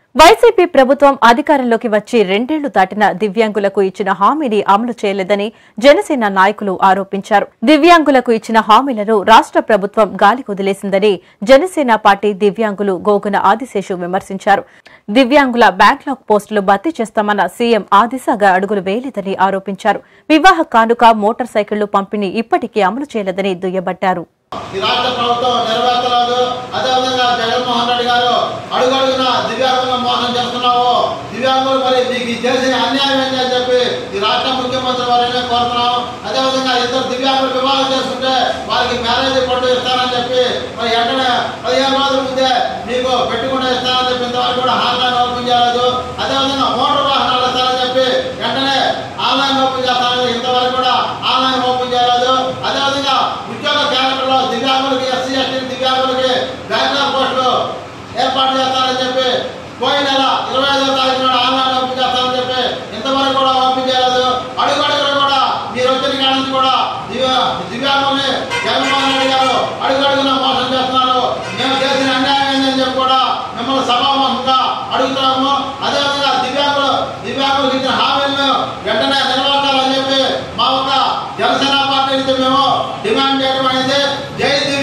YCP ప్రభుత్వం అధికారంలోకి వచ్చి రెండేళ్లు దాటిన దివ్యాంగులకు ఇచ్చిన హామీని అమలు చేయలేదని జనసేన నాయకులు ఆరోపించారు దివ్యాంగులకు ఇచ్చిన హామీలను రాష్ట్ర ప్రభుత్వం గాలి కుదిలేసిందని జనసేన పార్టీ దివ్యాంగులు గోగున ఆదిశేషు విమర్శించారు దివ్యాంగుల బ్యాక్లాగ్ పోస్టులు భర్తీ చేస్తామన్న సీఎం ఆ దిశగా అడుగులు వేయలేదని ఆరోపించారు వివాహ కానుక మోటార్ సైకిళ్లు పంపిణీ ఇప్పటికీ అమలు చేయలేదని దుయ్యబట్టారు ఈ రాష్ట్ర ప్రభుత్వం నెరవేర్చలేదు అదేవిధంగా జగన్మోహన్ రెడ్డి గారు అడుగడుగున దివ్యాంగులను మోసం చేస్తున్నావు దివ్యాంగులు మరి మీకు ఈ చేసిన అన్యాయం ఏంటి అని చెప్పి ఈ రాష్ట్ర ముఖ్యమంత్రి వారిని కోరుతున్నాం అదేవిధంగా ఇద్దరు దివ్యాంగులు వివాహం చేసుకుంటే వారికి మ్యారేజ్ పట్టు ఇస్తారని చెప్పి మరి వెంటనే పదిహేను రోజుల ముందే మీకు పెట్టుకుంటే ఇస్తారని చెప్పి ఇంతవరకు కూడా ఆన్లైన్ ఓపెన్ చేయలేదు అదేవిధంగా మోటార్ వాహనాలు ఇస్తారని చెప్పి వెంటనే ఆన్లైన్ ఓపెన్ చేస్తారని ఇంతవరకు కూడా ఆన్లైన్ ఓపెన్ చేయలేదు అదేవిధంగా ఉద్యోగ క్యాలెండర్లో దివ్యాంగులకి ఎస్సీ ఎస్టీ దివ్యాంగులకి బ్యాక్లాగ్ పోస్టులు ఏర్పాటు చేస్తారని చెప్పి పోయిన నెల ఇరవై ఐదో తారీఖు నాడు ఆన్లైన్ ఓపెన్ చేస్తారని చెప్పి ఇంతవరకు కూడా ఓపెన్ చేయలేదు అడుగు అడుగులు కూడా మీరు వచ్చిన కాడ నుంచి కూడా దివ్య దివ్యాంగుల్ని జగన్మోహన్ రెడ్డి గారు అడుగు అడుగున మోసం చేస్తున్నారు మేము చేసిన అన్యాయం ఏందని చెప్పి కూడా మిమ్మల్ని సభాముఖంగా అడుగుతున్నాము అదేవిధంగా దివ్యాంగులు దివ్యాంగులకు ఇచ్చిన హామీలను వెంటనే నెరవేర్చాలని చెప్పి మా ఒక జనసేన పార్టీ నుంచి మేము డిమాండ్ చేయడం అనేది జై దివ్యాంగులు